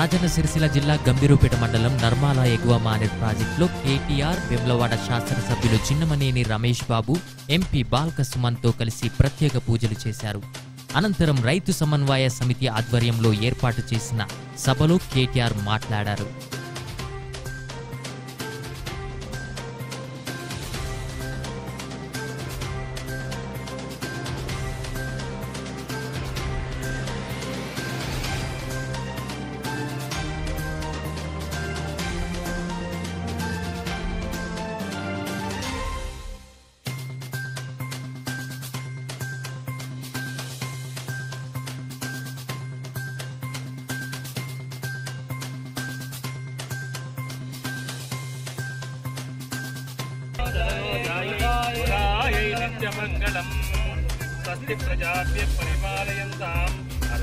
రాజన్న సిరిసిల్ల జిల్లా గంభీరపేట మండలం నర్మాల ఎగువ మానేర్ ప్రాజెక్టులో కేటీఆర్ వెమ్లవాడ శాసనసభ్యులు చిన్నమనేని రమేష్ బాబు ఎంపీ బాల్క సుమన్తో కలిసి ప్రత్యేక పూజలు చేశారు అనంతరం రైతు సమన్వయ సమితి ఆధ్వర్యంలో ఏర్పాటు చేసిన సభలో కేటీఆర్ మాట్లాడారు य नित्यमङ्गलम् स्वस्ति प्रजाभ्यः परिपालयन्ताम्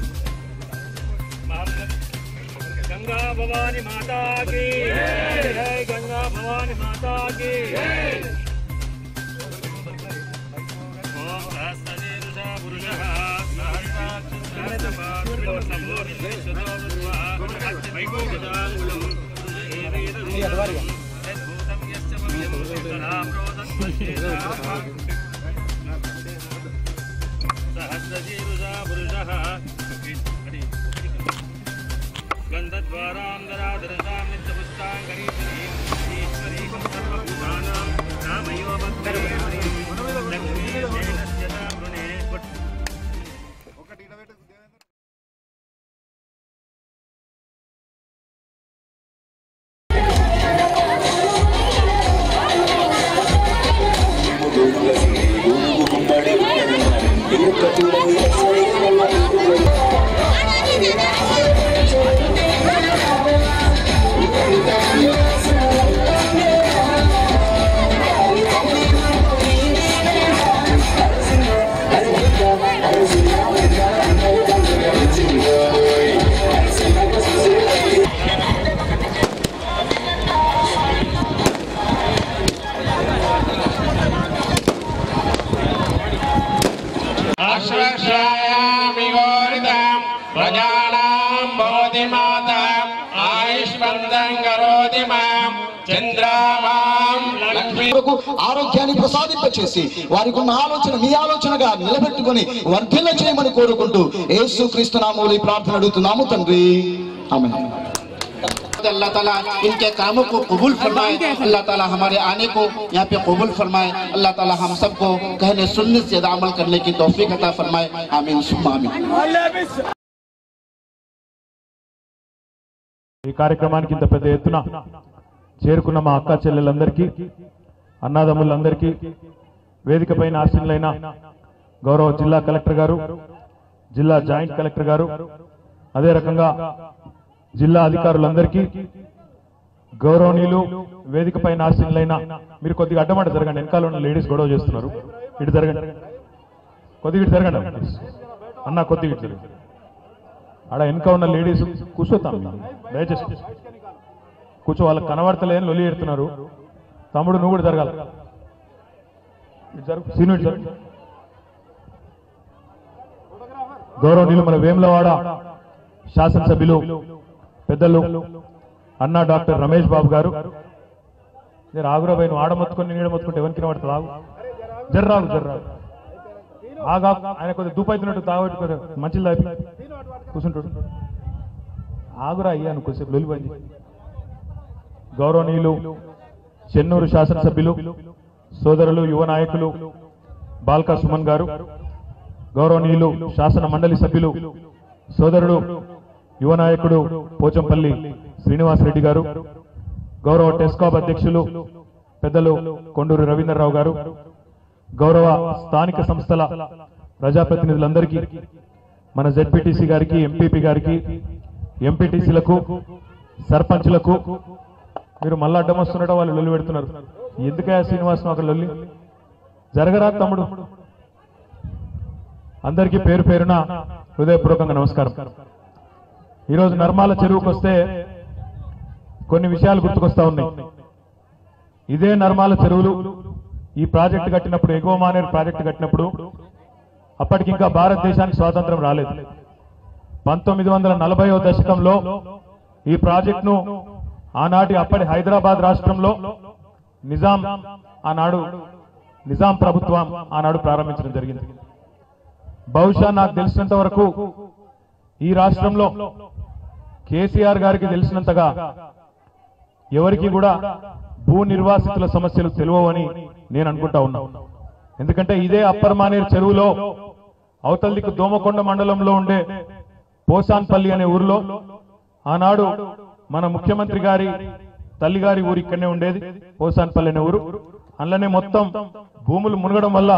गंगा भवानी माता की जय गंगा भवानी माता की ओम सहस्रशीर्षा पुरुषः सहस्रशीर्षा पुरुषः गन्धद्वारान्दरादरसां नित्यपुष्टाङ्गरीश्वरीं ईश्वरीं सर्वभूतानां नामैव भक्तये लक्ष्मीर्जयनस्य वृणे आश्रयामि गोरिताम् प्रजानां भवति माता आयुष्मन्दं करोति मां चन्द्रामां लक्ष्मी వరకు ఆరోగ్యాన్ని ప్రసాదింపచేసి వారికి ఉన్న ఆలోచన మీ ఆలోచనగా నిలబెట్టుకొని వర్ధిల్ల చేయమని కోరుకుంటూ యేసు క్రీస్తు నామూలి ప్రార్థన అడుగుతున్నాము తండ్రి ఆమె अल्लाह ताला इनके कामों को कबूल फरमाए अल्लाह ताला हमारे आने को यहाँ पे कबूल फरमाए अल्लाह ताला हम सबको कहने सुनने से ज्यादा अमल करने की तौफीक अता फरमाए आमीन सुम्मा आमीन ఈ కార్యక్రమానికి ఇంత పెద్ద ఎత్తున చేరుకున్న మా అక్క చెల్లెలందరికీ అన్నాదమ్ములందరికీ వేదిక పైన ఆశీనులైన గౌరవ జిల్లా కలెక్టర్ గారు జిల్లా జాయింట్ కలెక్టర్ గారు అదే రకంగా జిల్లా అధికారులందరికీ గౌరవనీయులు వేదిక పైన ఆశీనులైన మీరు కొద్దిగా అడ్డమాట జరగండి వెనకాల ఉన్న లేడీస్ గొడవ చేస్తున్నారు ఇటు జరగండి కొద్దిగా ఇటు జరగండి అన్న కొద్దిగా ఇటు జరగండి ఆడ వెనక ఉన్న లేడీస్ కూర్చోతాం దయచేసి కూర్చో వాళ్ళకి కనబడతలేని లొలి ఎడుతున్నారు తమ్ముడు నువ్వు కూడా జరగాలి ఇటు జరుగు సీను ఇటు జరుగు గౌరవనీయులు మన వేములవాడ శాసనసభ్యులు పెద్దలు అన్నా డాక్టర్ రమేష్ బాబు గారు నేను ఆగురాబాయి నువ్వు ఆడ మొత్తుకొని నీడ మొత్తుకుంటే ఎవరికి పడుతుంది ఆగు జర్రాగు జర్రాగు ఆగా ఆయన కొద్దిగా దూపైతున్నట్టు తాగబెట్టుకోరు మంచిది తాగి కూర్చుంటాడు ఆగురా అయ్యా నువ్వు కొద్దిసేపు లొలిపోయింది గౌరవనీయులు చెన్నూరు శాసనసభ్యులు సోదరులు యువ నాయకులు బాల్కా సుమన్ గారు గౌరవనీయులు శాసన మండలి సభ్యులు సోదరుడు యువ నాయకుడు పోచంపల్లి శ్రీనివాసరెడ్డి గారు గౌరవ టెస్కాబ్ అధ్యక్షులు పెద్దలు కొండూరు రవీంద్రరావు గారు గౌరవ స్థానిక సంస్థల ప్రజాప్రతినిధులందరికీ మన జెడ్పీటీసీ గారికి ఎంపీపీ గారికి ఎంపీటీసీలకు సర్పంచ్లకు మీరు మళ్ళా అడ్డం వస్తుండటం వాళ్ళు లొల్లి పెడుతున్నారు ఎందుకయ్యా శ్రీనివాసం అక్కడ లొల్లి జరగరా తమ్ముడు అందరికీ పేరు పేరున హృదయపూర్వకంగా నమస్కారం ఈరోజు నర్మాల చెరువుకు వస్తే కొన్ని విషయాలు గుర్తుకొస్తా ఉన్నాయి ఇదే నర్మాల చెరువులు ఈ ప్రాజెక్టు కట్టినప్పుడు ఎగువ మానేరు ప్రాజెక్టు కట్టినప్పుడు అప్పటికి ఇంకా భారతదేశానికి స్వాతంత్రం రాలేదు పంతొమ్మిది వందల నలభైవ దశకంలో ఈ ప్రాజెక్టును ఆనాటి అప్పటి హైదరాబాద్ రాష్ట్రంలో నిజాం ఆనాడు నిజాం ప్రభుత్వం ఆనాడు ప్రారంభించడం జరిగింది బహుశా నాకు తెలిసినంత వరకు ఈ రాష్ట్రంలో కేసీఆర్ గారికి తెలిసినంతగా ఎవరికి కూడా భూ నిర్వాసితుల సమస్యలు తెలియవని నేను అనుకుంటా ఉన్నా ఎందుకంటే ఇదే అప్పర్ మానేరు చెరువులో అవతల దిక్కు దోమకొండ మండలంలో ఉండే పోసాన్పల్లి అనే ఊరిలో ఆనాడు మన ముఖ్యమంత్రి గారి తల్లి గారి ఊరు ఇక్కడనే ఉండేది పోసాన్పల్లి అనే ఊరు అందులోనే మొత్తం భూములు మునగడం వల్ల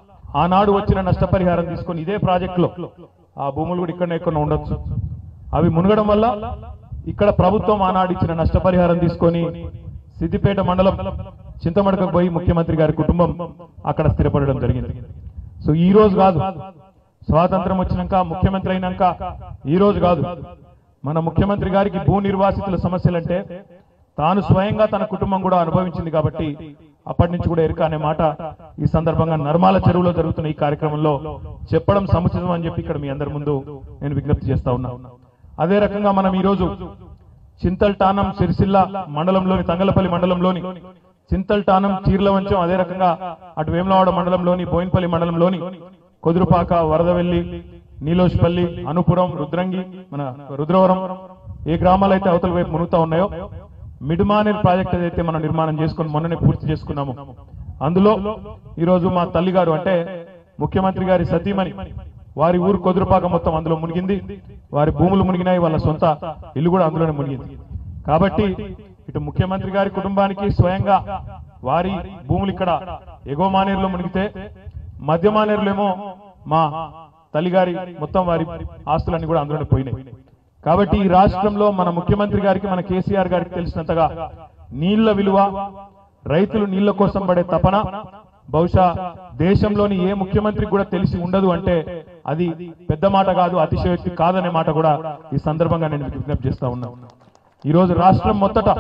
ఆనాడు వచ్చిన నష్టపరిహారం తీసుకొని ఇదే ప్రాజెక్టులో ఆ భూములు కూడా ఇక్కడనే ఎక్కడ ఉండొచ్చు అవి మునగడం వల్ల ఇక్కడ ప్రభుత్వం ఆనాడు ఇచ్చిన నష్టపరిహారం తీసుకొని సిద్దిపేట మండలం చింతమడకకు పోయి ముఖ్యమంత్రి గారి కుటుంబం అక్కడ స్థిరపడడం జరిగింది సో ఈ రోజు కాదు స్వాతంత్రం వచ్చినాక ముఖ్యమంత్రి అయినాక ఈ రోజు కాదు మన ముఖ్యమంత్రి గారికి భూ నిర్వాసితుల సమస్యలంటే తాను స్వయంగా తన కుటుంబం కూడా అనుభవించింది కాబట్టి అప్పటి నుంచి కూడా ఎరుక అనే మాట ఈ సందర్భంగా నర్మాల చెరువులో జరుగుతున్న ఈ కార్యక్రమంలో చెప్పడం సముచితం అని చెప్పి ఇక్కడ మీ అందరి ముందు నేను విజ్ఞప్తి చేస్తా ఉన్నా అదే రకంగా మనం ఈ రోజు చింతల్టానం సిరిసిల్ల మండలంలోని తంగలపల్లి మండలంలోని చింతల్టానం చీర్లవంచం అదే రకంగా అటు వేములవాడ మండలంలోని బోయిన్పల్లి మండలంలోని కొదురుపాక వరదవెల్లి నీలోష్పల్లి అనుపురం రుద్రంగి మన రుద్రవరం ఏ గ్రామాలు అయితే అవతల వైపు మునుగుతా ఉన్నాయో మిడ్మానేర్ ప్రాజెక్ట్ ఏదైతే మనం నిర్మాణం చేసుకుని మొన్ననే పూర్తి చేసుకున్నాము అందులో ఈరోజు మా తల్లి గారు అంటే ముఖ్యమంత్రి గారి సతీమణి వారి ఊరు కొదురుపాక మొత్తం అందులో మునిగింది వారి భూములు మునిగినాయి వాళ్ళ సొంత ఇల్లు కూడా అందులోనే మునిగింది కాబట్టి ఇటు ముఖ్యమంత్రి గారి కుటుంబానికి స్వయంగా వారి భూములు ఇక్కడ ఎగో మానేరులో మునిగితే మధ్య మానేరులో ఏమో మా తల్లిగారి మొత్తం వారి ఆస్తులన్నీ కూడా అందులోనే పోయినాయి కాబట్టి ఈ రాష్ట్రంలో మన ముఖ్యమంత్రి గారికి మన కేసీఆర్ గారికి తెలిసినంతగా నీళ్ల విలువ రైతులు నీళ్ల కోసం పడే తపన బహుశా దేశంలోని ఏ ముఖ్యమంత్రికి కూడా తెలిసి ఉండదు అంటే అది పెద్ద మాట కాదు అతిశయోక్తి కాదనే మాట కూడా ఈ సందర్భంగా నేను మీకు విజ్ఞప్తి చేస్తా ఉన్నా ఈ రోజు రాష్ట్రం మొత్తట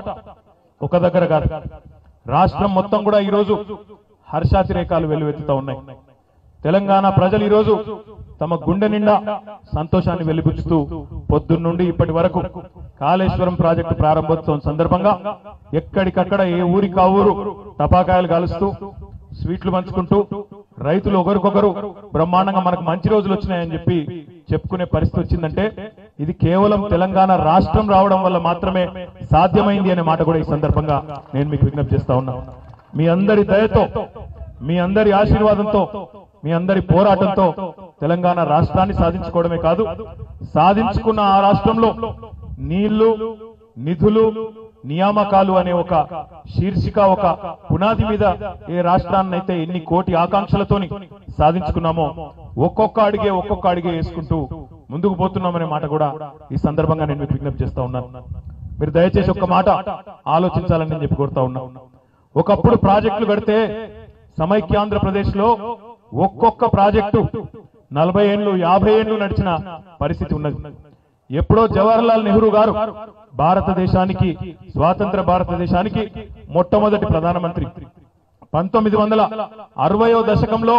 ఒక దగ్గర కాదు రాష్ట్రం మొత్తం కూడా ఈ రోజు హర్షాతిరేకాలు వెల్లువెత్తుతా ఉన్నాయి తెలంగాణ ప్రజలు ఈ రోజు తమ గుండె నిండా సంతోషాన్ని వెలిబుచ్చుతూ పొద్దున్నుండి ఇప్పటి వరకు కాళేశ్వరం ప్రాజెక్టు ప్రారంభోత్సవం సందర్భంగా ఎక్కడికక్కడ ఏ ఊరికి ఆ ఊరు టపాకాయలు కాలుస్తూ స్వీట్లు పంచుకుంటూ రైతులు ఒకరికొకరు బ్రహ్మాండంగా మనకు మంచి రోజులు వచ్చినాయని చెప్పి చెప్పుకునే పరిస్థితి వచ్చిందంటే ఇది కేవలం తెలంగాణ రాష్ట్రం రావడం వల్ల మాత్రమే సాధ్యమైంది అనే మాట కూడా ఈ సందర్భంగా నేను మీకు విజ్ఞప్తి చేస్తా ఉన్నా మీ అందరి దయతో మీ అందరి ఆశీర్వాదంతో మీ అందరి పోరాటంతో తెలంగాణ రాష్ట్రాన్ని సాధించుకోవడమే కాదు సాధించుకున్న ఆ రాష్ట్రంలో నీళ్లు నిధులు నియామకాలు అనే ఒక శీర్షిక ఒక పునాది మీద ఏ రాష్ట్రాన్నైతే ఎన్ని కోటి ఆకాంక్షలతోని సాధించుకున్నామో ఒక్కొక్క అడిగే ఒక్కొక్క అడిగే వేసుకుంటూ ముందుకు పోతున్నామనే మాట కూడా ఈ సందర్భంగా నేను మీకు విజ్ఞప్తి చేస్తా ఉన్నాను మీరు దయచేసి ఒక్క మాట ఆలోచించాలని నేను చెప్పి కోరుతా ఉన్నా ఒకప్పుడు ప్రాజెక్టులు కడితే సమైక్యాంధ్రప్రదేశ్ లో ఒక్కొక్క ప్రాజెక్టు నలభై ఏళ్ళు యాభై ఏళ్ళు నడిచిన పరిస్థితి ఉన్నది ఎప్పుడో జవహర్లాల్ నెహ్రూ గారు భారతదేశానికి స్వాతంత్ర భారతదేశానికి మొట్టమొదటి ప్రధానమంత్రి పంతొమ్మిది వందల అరవయో దశకంలో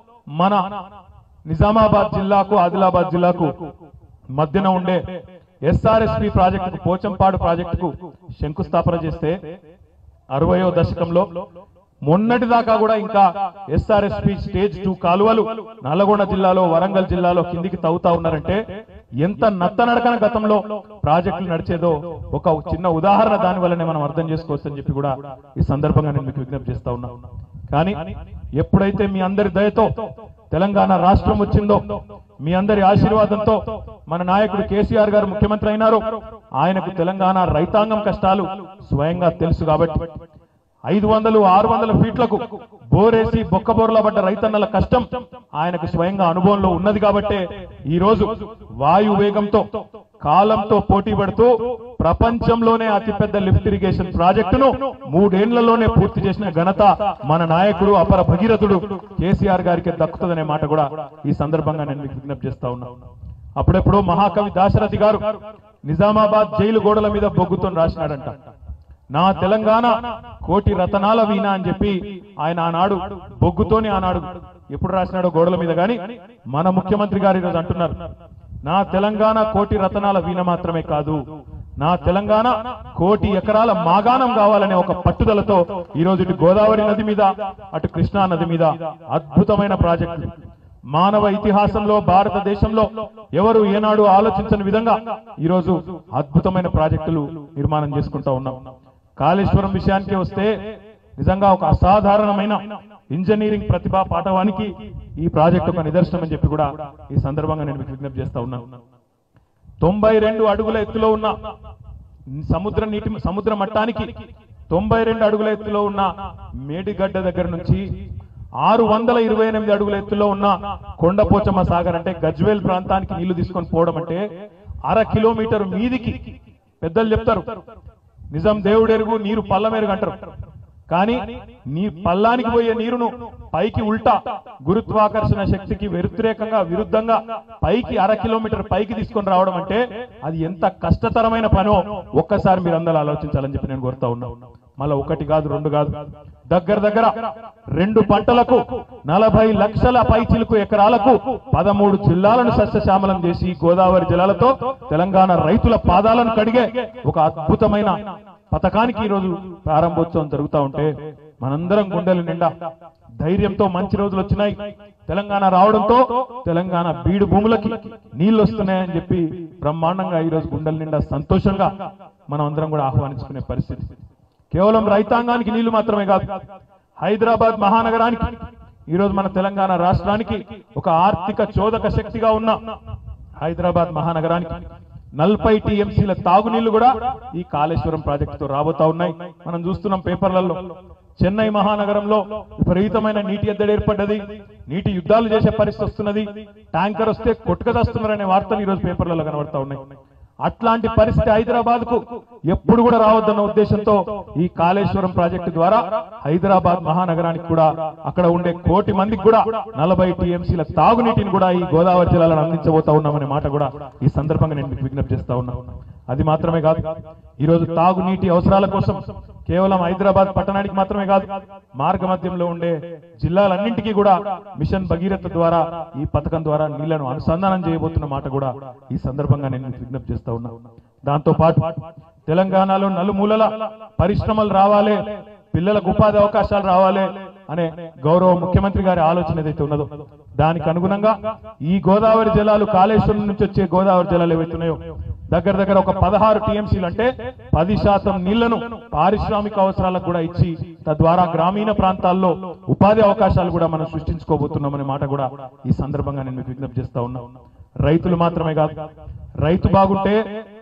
మన నిజామాబాద్ జిల్లాకు ఆదిలాబాద్ జిల్లాకు మధ్యన ఉండే ఎస్ఆర్ఎస్పి ప్రాజెక్టుకు పోచంపాడు ప్రాజెక్టుకు శంకుస్థాపన చేస్తే అరవయో దశకంలో మొన్నటి దాకా కూడా ఇంకా ఎస్ఆర్ఎస్పి స్టేజ్ టూ కాలువలు నల్లగొండ జిల్లాలో వరంగల్ జిల్లాలో కిందికి తవ్వుతా ఉన్నారంటే ఎంత నత్తనడకన గతంలో ప్రాజెక్టులు నడిచేదో ఒక చిన్న ఉదాహరణ దాని వల్లనే మనం అర్థం చేసుకోవచ్చని చెప్పి కూడా ఈ సందర్భంగా నేను మీకు విజ్ఞప్తి చేస్తా ఉన్నా కానీ ఎప్పుడైతే మీ అందరి దయతో తెలంగాణ రాష్ట్రం వచ్చిందో మీ అందరి ఆశీర్వాదంతో మన నాయకుడు కేసీఆర్ గారు ముఖ్యమంత్రి అయినారు ఆయనకు తెలంగాణ రైతాంగం కష్టాలు స్వయంగా తెలుసు కాబట్టి ఐదు వందలు ఆరు వందల ఫీట్లకు బోరేసి బొక్కబోర్లా పడ్డ రైతన్నల కష్టం ఆయనకు స్వయంగా అనుభవంలో ఉన్నది కాబట్టే ఈ రోజు వాయు వేగంతో కాలంతో పోటీ పడుతూ ప్రపంచంలోనే అతిపెద్ద లిఫ్ట్ ఇరిగేషన్ ప్రాజెక్టును మూడేళ్లలోనే పూర్తి చేసిన ఘనత మన నాయకుడు అపర భగీరథుడు కేసీఆర్ గారికి దక్కుతుందనే మాట కూడా ఈ సందర్భంగా నేను మీకు విజ్ఞప్తి చేస్తా ఉన్నా అప్పుడెప్పుడో మహాకవి దాశరథి గారు నిజామాబాద్ జైలు గోడల మీద బొగ్గుతో రాసినాడంట నా తెలంగాణ కోటి రతనాల వీణ అని చెప్పి ఆయన ఆనాడు బొగ్గుతోని ఆనాడు ఎప్పుడు రాసినాడో గోడల మీద గాని మన ముఖ్యమంత్రి గారు ఈరోజు అంటున్నారు నా తెలంగాణ కోటి రతనాల వీణ మాత్రమే కాదు నా తెలంగాణ కోటి ఎకరాల మాగాణం కావాలనే ఒక పట్టుదలతో ఈ రోజు ఇటు గోదావరి నది మీద అటు కృష్ణా నది మీద అద్భుతమైన ప్రాజెక్టు మానవ ఇతిహాసంలో భారతదేశంలో ఎవరు ఏనాడు ఆలోచించని విధంగా ఈ రోజు అద్భుతమైన ప్రాజెక్టులు నిర్మాణం చేసుకుంటా ఉన్నాం కాళేశ్వరం విషయానికి వస్తే నిజంగా ఒక అసాధారణమైన ఇంజనీరింగ్ ప్రతిభా పాఠవానికి ఈ ప్రాజెక్టు ఒక నిదర్శనం అని చెప్పి కూడా ఈ సందర్భంగా నేను మీకు విజ్ఞప్తి చేస్తా ఉన్నాను తొంభై రెండు అడుగుల ఎత్తులో ఉన్న సముద్ర నీటి సముద్ర మట్టానికి తొంభై రెండు అడుగుల ఎత్తులో ఉన్న మేడిగడ్డ దగ్గర నుంచి ఆరు వందల ఇరవై ఎనిమిది అడుగుల ఎత్తులో ఉన్న కొండపోచమ్మ సాగర్ అంటే గజ్వేల్ ప్రాంతానికి నీళ్లు తీసుకొని పోవడం అంటే అర కిలోమీటర్ మీదికి పెద్దలు చెప్తారు నిజం దేవుడెరుగు నీరు పల్లమెరుగు అంటారు కానీ నీ పల్లానికి పోయే నీరును పైకి ఉల్టా గురుత్వాకర్షణ శక్తికి వ్యతిరేకంగా విరుద్ధంగా పైకి అర కిలోమీటర్ పైకి తీసుకొని రావడం అంటే అది ఎంత కష్టతరమైన పనో ఒక్కసారి మీరు అందరూ ఆలోచించాలని చెప్పి నేను కోరుతా ఉన్నా మళ్ళా ఒకటి కాదు రెండు కాదు దగ్గర దగ్గర రెండు పంటలకు నలభై లక్షల పైచిలుకు ఎకరాలకు పదమూడు జిల్లాలను సస్యశ్యామలం చేసి గోదావరి జలాలతో తెలంగాణ రైతుల పాదాలను కడిగే ఒక అద్భుతమైన పథకానికి ఈ రోజు ప్రారంభోత్సవం జరుగుతా ఉంటే మనందరం గుండెల నిండా ధైర్యంతో మంచి రోజులు వచ్చినాయి తెలంగాణ రావడంతో తెలంగాణ బీడు భూములకి నీళ్లు వస్తున్నాయని చెప్పి బ్రహ్మాండంగా ఈ రోజు గుండెల నిండా సంతోషంగా మనం అందరం కూడా ఆహ్వానించుకునే పరిస్థితి కేవలం రైతాంగానికి నీళ్లు మాత్రమే కాదు హైదరాబాద్ మహానగరానికి ఈ రోజు మన తెలంగాణ రాష్ట్రానికి ఒక ఆర్థిక చోదక శక్తిగా ఉన్న హైదరాబాద్ మహానగరానికి నలభై టీఎంసీల తాగునీళ్లు కూడా ఈ కాళేశ్వరం ప్రాజెక్టుతో రాబోతా ఉన్నాయి మనం చూస్తున్నాం పేపర్లలో చెన్నై మహానగరంలో విపరీతమైన నీటి ఎద్దడి ఏర్పడ్డది నీటి యుద్ధాలు చేసే పరిస్థితి వస్తున్నది ట్యాంకర్ వస్తే కొట్టుకదస్తున్నారనే వార్తలు ఈ రోజు పేపర్లలో కనబడతా ఉన్నాయి అట్లాంటి పరిస్థితి హైదరాబాద్ కు ఎప్పుడు కూడా రావద్దన్న ఉద్దేశంతో ఈ కాళేశ్వరం ప్రాజెక్టు ద్వారా హైదరాబాద్ మహానగరానికి కూడా అక్కడ ఉండే కోటి మందికి కూడా నలభై టీఎంసీల తాగునీటిని కూడా ఈ గోదావరి జిల్లాలను అందించబోతా ఉన్నామనే మాట కూడా ఈ సందర్భంగా నేను మీకు విజ్ఞప్తి చేస్తా ఉన్నా అది మాత్రమే కాదు ఈ రోజు తాగునీటి అవసరాల కోసం కేవలం హైదరాబాద్ పట్టణానికి మాత్రమే కాదు మార్గ మధ్యంలో ఉండే జిల్లాలన్నింటికీ కూడా మిషన్ భగీరథ ద్వారా ఈ పథకం ద్వారా నీళ్లను అనుసంధానం చేయబోతున్న మాట కూడా ఈ సందర్భంగా నేను మీకు విజ్ఞప్తి చేస్తా ఉన్నా దాంతో పాటు తెలంగాణలో నలుమూలల పరిశ్రమలు రావాలి పిల్లలకు ఉపాధి అవకాశాలు రావాలి అనే గౌరవ ముఖ్యమంత్రి గారి ఆలోచన ఏదైతే ఉన్నదో దానికి అనుగుణంగా ఈ గోదావరి జలాలు కాళేశ్వరం నుంచి వచ్చే గోదావరి జలాలు ఏవైతున్నాయో దగ్గర దగ్గర ఒక పదహారు టీఎంసీలు అంటే పది శాతం నీళ్లను పారిశ్రామిక అవసరాలకు కూడా ఇచ్చి తద్వారా గ్రామీణ ప్రాంతాల్లో ఉపాధి అవకాశాలు కూడా మనం సృష్టించుకోబోతున్నామనే మాట కూడా ఈ సందర్భంగా నేను మీకు విజ్ఞప్తి చేస్తా ఉన్నా రైతులు మాత్రమే కాదు రైతు బాగుంటే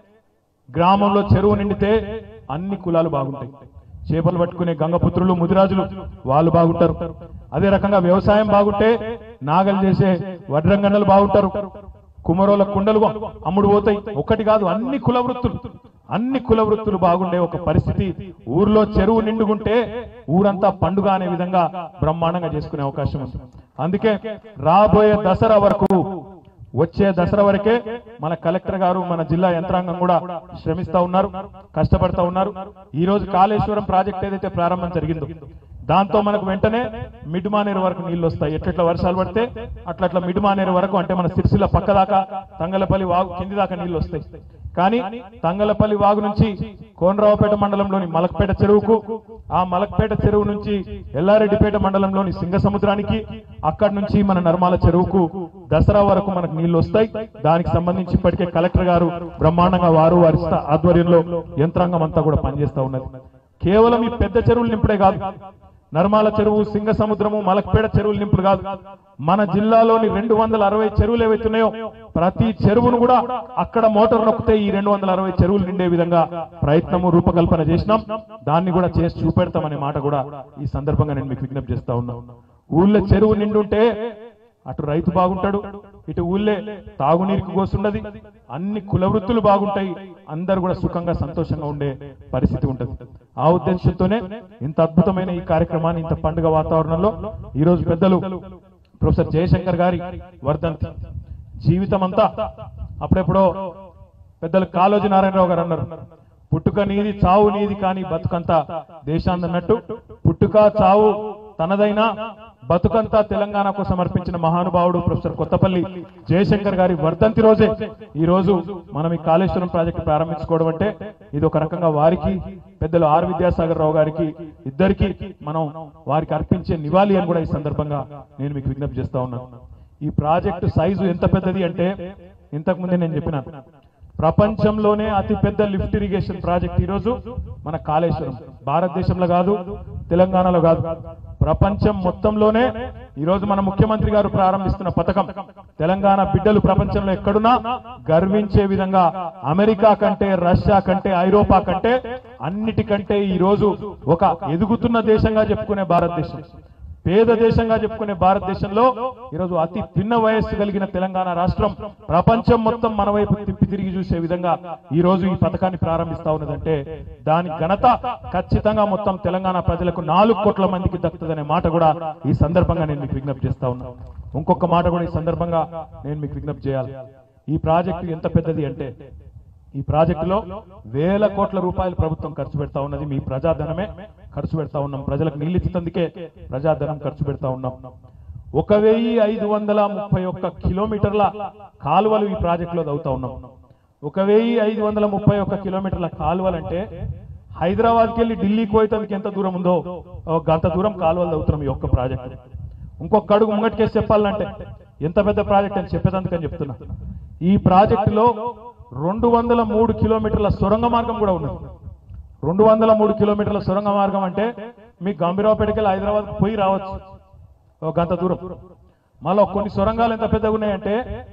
గ్రామంలో చెరువు నిండితే అన్ని కులాలు బాగుంటాయి చేపలు పట్టుకునే గంగపుత్రులు ముదిరాజులు వాళ్ళు బాగుంటారు అదే రకంగా వ్యవసాయం బాగుంటే నాగలు చేసే వడ్రంగన్నలు బాగుంటారు కుమరోల కుండలు అమ్ముడు పోతాయి ఒక్కటి కాదు అన్ని కుల వృత్తులు అన్ని కుల వృత్తులు బాగుండే ఒక పరిస్థితి ఊర్లో చెరువు నిండుకుంటే ఊరంతా పండుగ అనే విధంగా బ్రహ్మాండంగా చేసుకునే అవకాశం ఉంది అందుకే రాబోయే దసరా వరకు వచ్చే దసరా వరకే మన కలెక్టర్ గారు మన జిల్లా యంత్రాంగం కూడా శ్రమిస్తా ఉన్నారు కష్టపడతా ఉన్నారు ఈ రోజు కాళేశ్వరం ప్రాజెక్ట్ ఏదైతే ప్రారంభం జరిగిందో దాంతో మనకు వెంటనే మిడ్ మానేరు వరకు నీళ్లు వస్తాయి ఎట్లెట్లా వర్షాలు పడితే అట్లట్లా మిడ్ మానేరు వరకు అంటే మన సిరిసిల్ల పక్క దాకా తంగలపల్లి వాగు కింది దాకా నీళ్లు వస్తాయి కానీ తంగలపల్లి వాగు నుంచి కోనరావుపేట మండలంలోని మలక్పేట చెరువుకు ఆ మలక్పేట చెరువు నుంచి ఎల్లారెడ్డిపేట మండలంలోని సింగసముద్రానికి అక్కడి నుంచి మన నర్మాల చెరువుకు దసరా వరకు మనకు నీళ్లు వస్తాయి దానికి సంబంధించి ఇప్పటికే కలెక్టర్ గారు బ్రహ్మాండంగా వారు వారి స్థ- ఆధ్వర్యంలో యంత్రాంగం అంతా కూడా పనిచేస్తా ఉన్నది కేవలం ఈ పెద్ద చెరువులు నింపుడే కాదు నర్మాల చెరువు సింగ సముద్రము మలక్పేట చెరువులు నింపుడు కాదు మన జిల్లాలోని రెండు వందల అరవై చెరువులు ఏవైతున్నాయో ప్రతి చెరువును కూడా అక్కడ మోటార్ నొక్కితే ఈ రెండు వందల అరవై చెరువులు నిండే విధంగా ప్రయత్నము రూపకల్పన చేసినాం దాన్ని కూడా చేసి చూపెడతామనే మాట కూడా ఈ సందర్భంగా నేను మీకు విజ్ఞప్తి చేస్తా ఉన్నా ఊళ్ళో చెరువు నిండుంటే అటు రైతు బాగుంటాడు ఇటు ఊళ్ళే తాగునీరుకు కోసున్నది అన్ని కుల వృత్తులు బాగుంటాయి అందరు కూడా సుఖంగా సంతోషంగా ఉండే పరిస్థితి ఉంటది ఆ ఉద్దేశంతోనే ఇంత అద్భుతమైన ఈ కార్యక్రమాన్ని ఇంత పండుగ వాతావరణంలో ఈ రోజు పెద్దలు ప్రొఫెసర్ జయశంకర్ గారి వర్ధంతి జీవితం అంతా అప్పుడెప్పుడో పెద్దలు కాళోజీ నారాయణరావు గారు అన్నారు పుట్టుక నీది చావు నీది కానీ బతుకంతా దేశాందన్నట్టు పుట్టుక చావు తనదైనా బతుకంతా తెలంగాణకు సమర్పించిన మహానుభావుడు ప్రొఫెసర్ కొత్తపల్లి జయశంకర్ గారి వర్ధంతి రోజే ఈ రోజు మనం ఈ కాళేశ్వరం ప్రాజెక్టు ప్రారంభించుకోవడం అంటే ఇది ఒక రకంగా వారికి పెద్దలు ఆర్ విద్యాసాగర్ రావు గారికి ఇద్దరికి మనం వారికి అర్పించే నివాళి అని కూడా ఈ సందర్భంగా నేను మీకు విజ్ఞప్తి చేస్తా ఉన్నాను ఈ ప్రాజెక్టు సైజు ఎంత పెద్దది అంటే ఇంతకు ముందే నేను చెప్పినాను ప్రపంచంలోనే అతి పెద్ద లిఫ్ట్ ఇరిగేషన్ ప్రాజెక్ట్ ఈరోజు మన కాళేశ్వరం భారతదేశంలో కాదు తెలంగాణలో కాదు ప్రపంచం మొత్తంలోనే ఈరోజు మన ముఖ్యమంత్రి గారు ప్రారంభిస్తున్న పథకం తెలంగాణ బిడ్డలు ప్రపంచంలో ఎక్కడున్నా గర్వించే విధంగా అమెరికా కంటే రష్యా కంటే ఐరోపా కంటే అన్నిటికంటే ఈ రోజు ఒక ఎదుగుతున్న దేశంగా చెప్పుకునే భారతదేశం పేద దేశంగా చెప్పుకునే భారతదేశంలో ఈరోజు అతి పిన్న వయస్సు కలిగిన తెలంగాణ రాష్ట్రం ప్రపంచం మొత్తం మన వైపు తిప్పి తిరిగి చూసే విధంగా ఈ రోజు ఈ పథకాన్ని ప్రారంభిస్తా ఉన్నదంటే దాని ఘనత ఖచ్చితంగా మొత్తం తెలంగాణ ప్రజలకు నాలుగు కోట్ల మందికి దక్కుతుందనే మాట కూడా ఈ సందర్భంగా నేను మీకు విజ్ఞప్తి చేస్తా ఉన్నా ఇంకొక మాట కూడా ఈ సందర్భంగా నేను మీకు విజ్ఞప్తి చేయాలి ఈ ప్రాజెక్టు ఎంత పెద్దది అంటే ఈ ప్రాజెక్టులో వేల కోట్ల రూపాయలు ప్రభుత్వం ఖర్చు పెడతా ఉన్నది మీ ప్రజాధనమే ఖర్చు పెడతా ఉన్నాం ప్రజలకు నీళ్ళు ఇచ్చేందుకే ప్రజాధనం ఖర్చు పెడతా ఉన్నాం ఒక వెయ్యి ఐదు వందల ముప్పై ఒక్క కిలోమీటర్ల కాలువలు ఈ ప్రాజెక్టులో దవుతా ఉన్నాం ఒక వెయ్యి ఐదు వందల ముప్పై ఒక్క కిలోమీటర్ల కాలువలు అంటే హైదరాబాద్కి వెళ్ళి ఢిల్లీకి పోయేందుకు ఎంత దూరం ఉందో ఒక గంట దూరం కాలువలు దవుతున్నాం ఈ ఒక్క ప్రాజెక్టు ఇంకొక అడుగు ముంగటికేసి చెప్పాలంటే ఎంత పెద్ద ప్రాజెక్ట్ అని చెప్పేదందుకని చెప్తున్నా ఈ ప్రాజెక్టులో రెండు వందల మూడు కిలోమీటర్ల సొరంగ మార్గం కూడా ఉన్నది రెండు వందల మూడు కిలోమీటర్ల సొరంగ మార్గం అంటే మీ గంభీరావుపేటకి వెళ్ళి హైదరాబాద్ పోయి రావచ్చు ఒక గంట దూరం మళ్ళీ కొన్ని సొరంగాలు ఎంత పెద్దగా ఉన్నాయంటే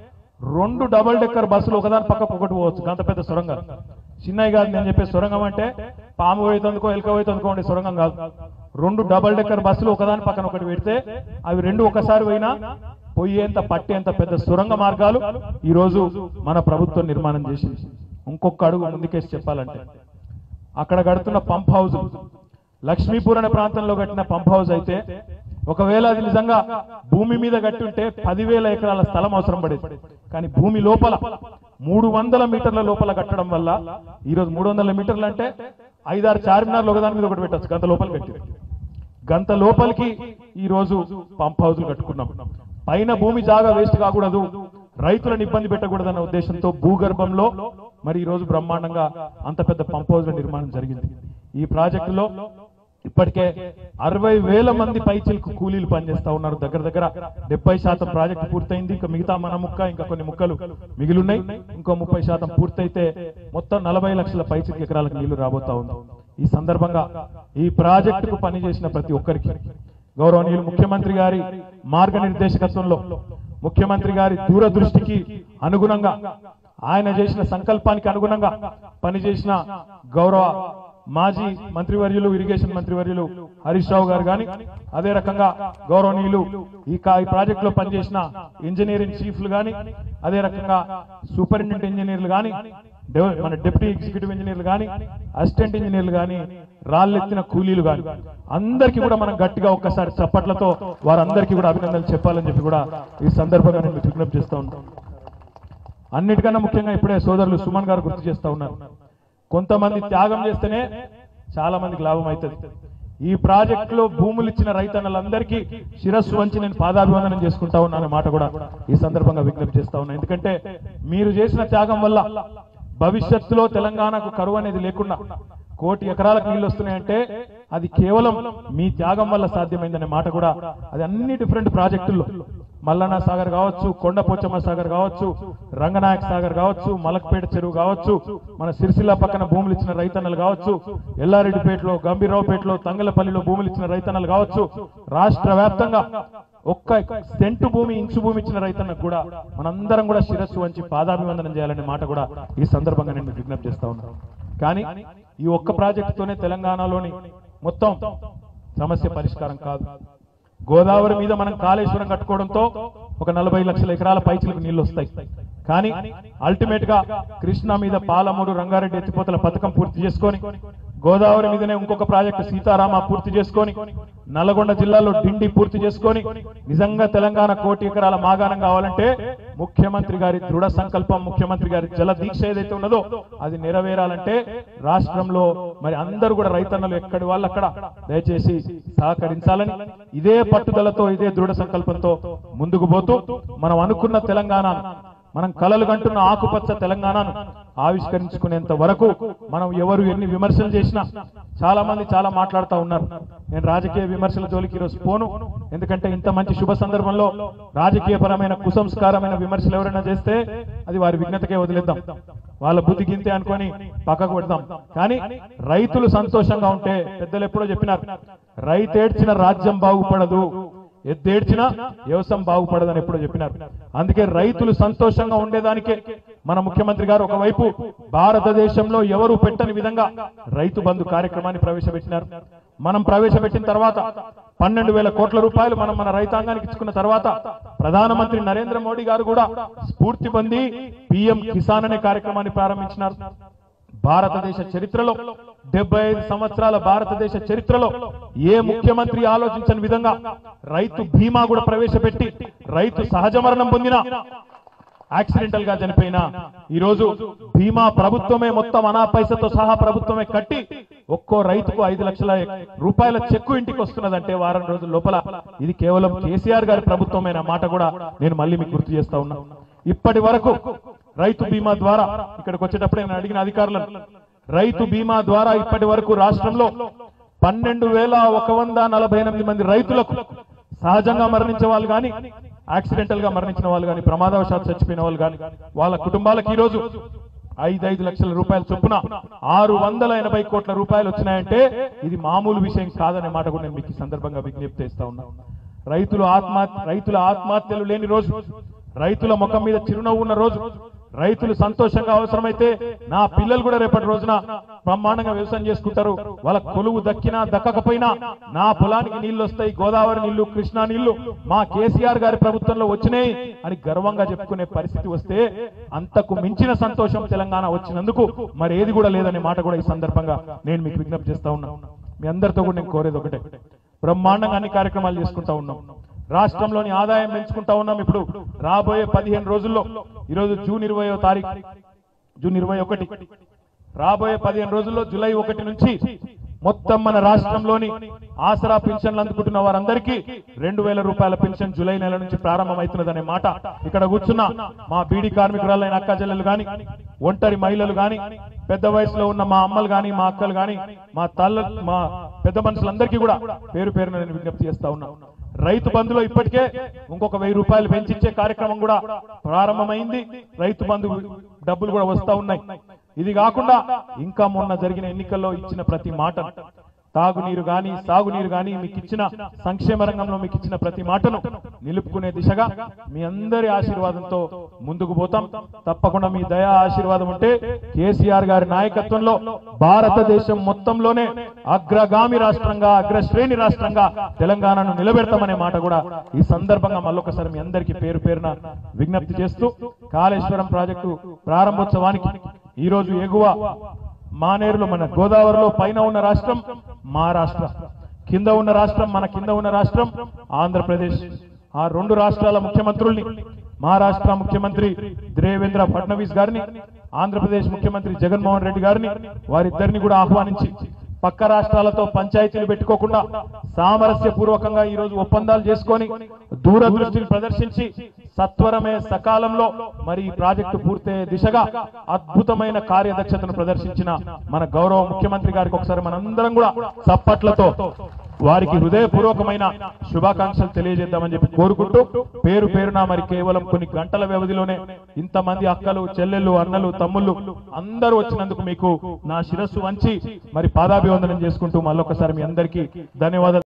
రెండు డబల్ డెక్కర్ బస్సులు ఒకదాని పక్కకు ఒకటి పోవచ్చు గంత పెద్ద సొరంగాలు చిన్నవి కాదు నేను చెప్పే సొరంగం అంటే పాము పోయేతందుకో ఎలుక పోయేతందుకో ఉండే సొరంగం కాదు రెండు డబల్ డెక్కర్ బస్సులు ఒకదాని పక్కన ఒకటి పెడితే అవి రెండు ఒకసారి పోయినా పోయేంత పట్టేంత పెద్ద సొరంగ మార్గాలు ఈ రోజు మన ప్రభుత్వం నిర్మాణం చేసింది ఇంకొక అడుగు ముందుకేసి చెప్పాలంటే అక్కడ కడుతున్న పంప్ హౌస్ లక్ష్మీపూర్ అనే ప్రాంతంలో కట్టిన పంప్ హౌస్ అయితే ఒకవేళ అది నిజంగా భూమి మీద కట్టుంటే పదివేల ఎకరాల స్థలం అవసరం పడేది కానీ భూమి లోపల మూడు వందల మీటర్ల లోపల కట్టడం వల్ల ఈ రోజు మూడు వందల మీటర్లు అంటే ఐదారు చార్మినార్లు ఒకదాని మీద ఒకటి పెట్టచ్చు గంత లోపల కట్టి గంత లోపలికి ఈ రోజు పంప్ హౌజులు కట్టుకున్నాం పైన భూమి జాగా వేస్ట్ కాకూడదు రైతులను ఇబ్బంది పెట్టకూడదన్న ఉద్దేశంతో భూగర్భంలో మరి ఈ రోజు బ్రహ్మాండంగా అంత పెద్ద పంప్ హౌజ్ల నిర్మాణం జరిగింది ఈ ప్రాజెక్టులో ఇప్పటికే అరవై వేల మంది పైచిలకు కూలీలు పనిచేస్తా ఉన్నారు దగ్గర దగ్గర డెబ్బై శాతం ప్రాజెక్టు పూర్తయింది ఇంకా మిగతా మన ముక్క ఇంకా కొన్ని ముక్కలు మిగిలిన్నాయి ఇంకో ముప్పై శాతం పూర్తయితే మొత్తం నలభై లక్షల పైచిలకు ఎకరాలకు నీళ్లు రాబోతా ఉంది ఈ సందర్భంగా ఈ ప్రాజెక్టుకు పనిచేసిన ప్రతి ఒక్కరికి గౌరవనీయులు ముఖ్యమంత్రి గారి మార్గనిర్దేశకత్వంలో ముఖ్యమంత్రి గారి దూరదృష్టికి అనుగుణంగా ఆయన చేసిన సంకల్పానికి అనుగుణంగా పనిచేసిన గౌరవ మాజీ మంత్రివర్యులు ఇరిగేషన్ మంత్రివర్యులు హరీష్ రావు గారు గాని అదే రకంగా గౌరవనీయులు ఈ కా- ఈ ప్రాజెక్ట్ లో పనిచేసిన ఇంజనీరింగ్ చీఫ్లు గాని అదే రకంగా సూపరింటెండెంట్ ఇంజనీర్లు గాని డెవ- మన డిప్యూటీ ఎగ్జిక్యూటివ్ ఇంజనీర్లు గాని అసిస్టెంట్ ఇంజనీర్లు గాని రాళ్ళెత్తిన కూలీలు గాని అందరికీ కూడా మనం గట్టిగా ఒక్కసారి చప్పట్లతో వారందరికీ కూడా అభినందనలు చెప్పాలని చెప్పి కూడా ఈ సందర్భంగా నేను మీకు విజ్ఞప్తి చేస్తా ఉంటాను అన్నిటికన్నా ముఖ్యంగా ఇప్పుడే సోదరులు సుమన్ గారు గుర్తు చేస్తా ఉన్నారు కొంతమంది త్యాగం చేస్తేనే చాలా మందికి లాభం అవుతుంది ఈ ప్రాజెక్టులో భూములు ఇచ్చిన రైతన్నలందరికీ శిరస్సు వంచి నేను పాదాభివందనం చేసుకుంటా ఉన్నాను మాట కూడా ఈ సందర్భంగా విజ్ఞప్తి చేస్తా ఉన్నా ఎందుకంటే మీరు చేసిన త్యాగం వల్ల భవిష్యత్తులో తెలంగాణకు కరువు అనేది లేకుండా కోటి ఎకరాలకు నీళ్లు వస్తున్నాయంటే అది కేవలం మీ త్యాగం వల్ల సాధ్యమైందనే మాట కూడా అది అన్ని డిఫరెంట్ ప్రాజెక్టుల్లో మల్లన్న సాగర్ కావచ్చు కొండ పోచమ్మ సాగర్ కావచ్చు రంగనాయక సాగర్ కావచ్చు మలక్పేట చెరువు కావచ్చు మన సిరిసిల్ల పక్కన భూములు ఇచ్చిన రైతన్నలు కావచ్చు ఎల్లారెడ్డిపేటలో గంభీరావుపేటలో తంగలపల్లిలో భూములు ఇచ్చిన రైతన్నలు కావచ్చు రాష్ట్ర వ్యాప్తంగా ఒక్క సెంటు భూమి ఇంచు భూమి ఇచ్చిన రైతన్నకు కూడా మనందరం కూడా శిరస్సు వంచి పాదాభివందనం చేయాలనే మాట కూడా ఈ సందర్భంగా నేను మీకు విజ్ఞప్తి చేస్తా ఉన్నాను కానీ ఈ ఒక్క ప్రాజెక్టుతోనే తెలంగాణలోని మొత్తం సమస్య పరిష్కారం కాదు గోదావరి మీద మనం కాళేశ్వరం కట్టుకోవడంతో ఒక నలభై లక్షల ఎకరాల పైచిలకు నీళ్లు వస్తాయి కానీ అల్టిమేట్ గా కృష్ణా మీద పాలమూరు రంగారెడ్డి ఎత్తిపోతల పథకం పూర్తి చేసుకొని గోదావరి మీదనే ఇంకొక ప్రాజెక్టు సీతారామ పూర్తి చేసుకొని నల్గొండ జిల్లాలో డిండి పూర్తి చేసుకొని నిజంగా తెలంగాణ కోటి ఎకరాల మాగాణం కావాలంటే ముఖ్యమంత్రి గారి దృఢ సంకల్పం ముఖ్యమంత్రి గారి జల దీక్ష ఏదైతే ఉన్నదో అది నెరవేరాలంటే రాష్ట్రంలో మరి అందరూ కూడా రైతన్నలు ఎక్కడి వాళ్ళు అక్కడ దయచేసి సహకరించాలని ఇదే పట్టుదలతో ఇదే దృఢ సంకల్పంతో ముందుకు పోతూ మనం అనుకున్న తెలంగాణ మనం కలలు కంటున్న ఆకుపచ్చ తెలంగాణను ఆవిష్కరించుకునేంత వరకు మనం ఎవరు ఎన్ని విమర్శలు చేసినా చాలా మంది చాలా మాట్లాడుతూ ఉన్నారు నేను రాజకీయ విమర్శల జోలికి ఈరోజు పోను ఎందుకంటే ఇంత మంచి శుభ సందర్భంలో రాజకీయపరమైన కుసంస్కారమైన విమర్శలు ఎవరైనా చేస్తే అది వారి విఘ్నతకే వదిలేద్దాం వాళ్ళ బుద్ధి గింతే అనుకొని పక్కకు పెడదాం కానీ రైతులు సంతోషంగా ఉంటే పెద్దలు ఎప్పుడో చెప్పినారు రైతేడ్చిన రాజ్యం బాగుపడదు ఎద్దేడ్చినా వ్యవసాయం బాగుపడదని ఎప్పుడో చెప్పినారు అందుకే రైతులు సంతోషంగా ఉండేదానికే మన ముఖ్యమంత్రి గారు ఒకవైపు భారతదేశంలో ఎవరు పెట్టని విధంగా రైతు బంధు కార్యక్రమాన్ని ప్రవేశపెట్టినారు మనం ప్రవేశపెట్టిన తర్వాత పన్నెండు వేల కోట్ల రూపాయలు మనం మన రైతాంగానికి ఇచ్చుకున్న తర్వాత ప్రధానమంత్రి నరేంద్ర మోడీ గారు కూడా స్ఫూర్తి పొంది పిఎం కిసాన్ అనే కార్యక్రమాన్ని ప్రారంభించినారు భారతదేశ చరిత్రలో డెబ్బై ఐదు సంవత్సరాల భారతదేశ చరిత్రలో ఏ ముఖ్యమంత్రి ఆలోచించని విధంగా రైతు బీమా కూడా ప్రవేశపెట్టి రైతు సహజ మరణం పొందిన యాక్సిడెంటల్ గా చనిపోయిన ఈ రోజు బీమా ప్రభుత్వమే మొత్తం అనా పైసతో సహా ప్రభుత్వమే కట్టి ఒక్కో రైతుకు ఐదు లక్షల రూపాయల చెక్కు ఇంటికి వస్తున్నదంటే వారం రోజుల లోపల ఇది కేవలం కేసీఆర్ గారి ప్రభుత్వమైన మాట కూడా నేను మళ్ళీ మీకు గుర్తు చేస్తా ఉన్నా ఇప్పటి వరకు రైతు బీమా ద్వారా ఇక్కడికి వచ్చేటప్పుడే నేను అడిగిన అధికారులను రైతు బీమా ద్వారా ఇప్పటి వరకు రాష్ట్రంలో పన్నెండు వేల ఒక వంద నలభై ఎనిమిది మంది రైతులకు సహజంగా మరణించే వాళ్ళు కానీ యాక్సిడెంటల్ గా మరణించిన వాళ్ళు కానీ ప్రమాదవశాత్తు చచ్చిపోయిన వాళ్ళు కానీ వాళ్ళ కుటుంబాలకు ఈ రోజు ఐదు ఐదు లక్షల రూపాయల చొప్పున ఆరు వందల ఎనభై కోట్ల రూపాయలు వచ్చినాయంటే ఇది మామూలు విషయం కాదనే మాట కూడా నేను మీకు ఈ సందర్భంగా విజ్ఞప్తి చేస్తా ఉన్నా రైతులు ఆత్మహత్య రైతుల ఆత్మహత్యలు లేని రోజు రైతుల ముఖం మీద చిరునవ్వు ఉన్న రోజు రైతులు సంతోషంగా అవసరమైతే నా పిల్లలు కూడా రేపటి రోజున బ్రహ్మాండంగా వ్యవసాయం చేసుకుంటారు వాళ్ళ కొలువు దక్కినా దక్కకపోయినా నా పొలానికి నీళ్లు వస్తాయి గోదావరి నీళ్లు కృష్ణా నీళ్లు మా కేసీఆర్ గారి ప్రభుత్వంలో వచ్చినాయి అని గర్వంగా చెప్పుకునే పరిస్థితి వస్తే అంతకు మించిన సంతోషం తెలంగాణ వచ్చినందుకు మరి ఏది కూడా లేదనే మాట కూడా ఈ సందర్భంగా నేను మీకు విజ్ఞప్తి చేస్తా ఉన్నా మీ అందరితో కూడా నేను కోరేది ఒకటే బ్రహ్మాండంగా అన్ని కార్యక్రమాలు చేసుకుంటా ఉన్నాం రాష్ట్రంలోని ఆదాయం పెంచుకుంటా ఉన్నాం ఇప్పుడు రాబోయే పదిహేను రోజుల్లో ఈరోజు జూన్ ఇరవయో తారీఖు జూన్ ఇరవై ఒకటి రాబోయే పదిహేను రోజుల్లో జూలై ఒకటి నుంచి మొత్తం మన రాష్ట్రంలోని ఆసరా పెన్షన్లు అందుకుంటున్న వారందరికీ రెండు వేల రూపాయల పెన్షన్ జూలై నెల నుంచి ప్రారంభమవుతున్నదనే మాట ఇక్కడ కూర్చున్న మా బీడీ కార్మికురాలైన అక్క చెల్లెలు గాని ఒంటరి మహిళలు గాని పెద్ద వయసులో ఉన్న మా అమ్మలు గాని మా అక్కలు గాని మా తల్ల మా పెద్ద మనుషులందరికీ కూడా పేరు పేరున నేను విజ్ఞప్తి చేస్తా ఉన్నా రైతు బంధులో ఇప్పటికే ఇంకొక వెయ్యి రూపాయలు పెంచిచ్చే కార్యక్రమం కూడా ప్రారంభమైంది రైతు బంధు డబ్బులు కూడా వస్తా ఉన్నాయి ఇది కాకుండా ఇంకా మొన్న జరిగిన ఎన్నికల్లో ఇచ్చిన ప్రతి మాట తాగునీరు గాని సాగునీరు గాని మీకు ఇచ్చిన సంక్షేమ రంగంలో మీకు ఇచ్చిన ప్రతి మాటను నిలుపుకునే దిశగా మీ అందరి ఆశీర్వాదంతో ముందుకు పోతాం తప్పకుండా మీ దయా ఆశీర్వాదం ఉంటే కేసీఆర్ గారి నాయకత్వంలో భారతదేశం మొత్తంలోనే అగ్రగామి రాష్ట్రంగా అగ్రశ్రేణి రాష్ట్రంగా తెలంగాణను నిలబెడతామనే మాట కూడా ఈ సందర్భంగా మళ్ళొకసారి మీ అందరికీ పేరు పేరున విజ్ఞప్తి చేస్తూ కాళేశ్వరం ప్రాజెక్టు ప్రారంభోత్సవానికి ఈ రోజు ఎగువ మానేరులో మన గోదావరిలో పైన ఉన్న రాష్ట్రం మహారాష్ట్ర కింద ఉన్న రాష్ట్రం మన కింద ఉన్న రాష్ట్రం ఆంధ్రప్రదేశ్ ఆ రెండు రాష్ట్రాల ముఖ్యమంత్రుల్ని మహారాష్ట్ర ముఖ్యమంత్రి దేవేంద్ర ఫడ్నవీస్ గారిని ఆంధ్రప్రదేశ్ ముఖ్యమంత్రి జగన్మోహన్ రెడ్డి గారిని వారిద్దరిని కూడా ఆహ్వానించి పక్క రాష్ట్రాలతో పంచాయతీలు పెట్టుకోకుండా సామరస్య పూర్వకంగా ఈ రోజు ఒప్పందాలు చేసుకొని దూరదృష్టిని ప్రదర్శించి సత్వరమే సకాలంలో మరి ఈ ప్రాజెక్టు పూర్తయ్యే దిశగా అద్భుతమైన కార్యదక్షతను ప్రదర్శించిన మన గౌరవ ముఖ్యమంత్రి గారికి ఒకసారి మనందరం కూడా చప్పట్లతో వారికి హృదయపూర్వకమైన శుభాకాంక్షలు తెలియజేద్దామని చెప్పి కోరుకుంటూ పేరు పేరున మరి కేవలం కొన్ని గంటల వ్యవధిలోనే ఇంతమంది అక్కలు చెల్లెళ్ళు అన్నలు తమ్ముళ్ళు అందరూ వచ్చినందుకు మీకు నా శిరస్సు వంచి మరి పాదాభివందనం చేసుకుంటూ మళ్ళొకసారి మీ అందరికీ ధన్యవాదాలు